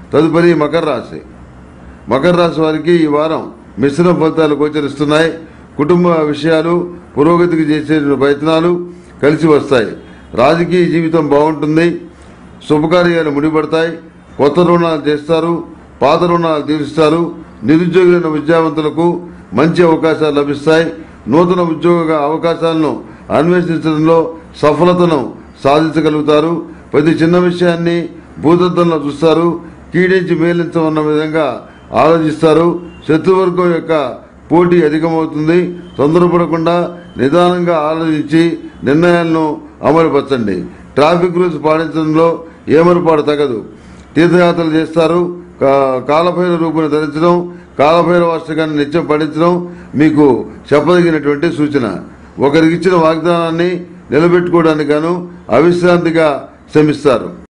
తదుపరి మకర రాశి మకర రాశి వారికి ఈ వారం మిశ్రమ ఫలితాలు గోచరిస్తున్నాయి కుటుంబ విషయాలు పురోగతికి చేసే ప్రయత్నాలు కలిసి వస్తాయి రాజకీయ జీవితం బాగుంటుంది శుభకార్యాలు ముడిపడతాయి కొత్త రుణాలు చేస్తారు పాత రుణాలు తీరుస్తారు నిరుద్యోగులైన విద్యావంతులకు మంచి అవకాశాలు లభిస్తాయి నూతన ఉద్యోగ అవకాశాలను అన్వేషించడంలో సఫలతను సాధించగలుగుతారు ప్రతి చిన్న విషయాన్ని భూతత్వంలో చూస్తారు కీడించి మేలించమన్న విధంగా ఆలోచిస్తారు శత్రువర్గం యొక్క పోటీ అధికమవుతుంది తొందరపడకుండా నిదానంగా ఆలోచించి నిర్ణయాలను అమలుపరచండి ట్రాఫిక్ రూల్స్ పాటించడంలో ఏమరపాటు తగదు తీర్థయాత్రలు చేస్తారు కా- కాలభైర రూపుని ధరించడం కాలభైర వాస్తకాన్ని నిత్యం పఠించడం మీకు చెప్పదగినటువంటి సూచన ఒకరికిచ్చిన వాగ్దానాన్ని నిలబెట్టుకోవడానికి గాను అవిశ్రాంతిగా శ్రమిస్తారు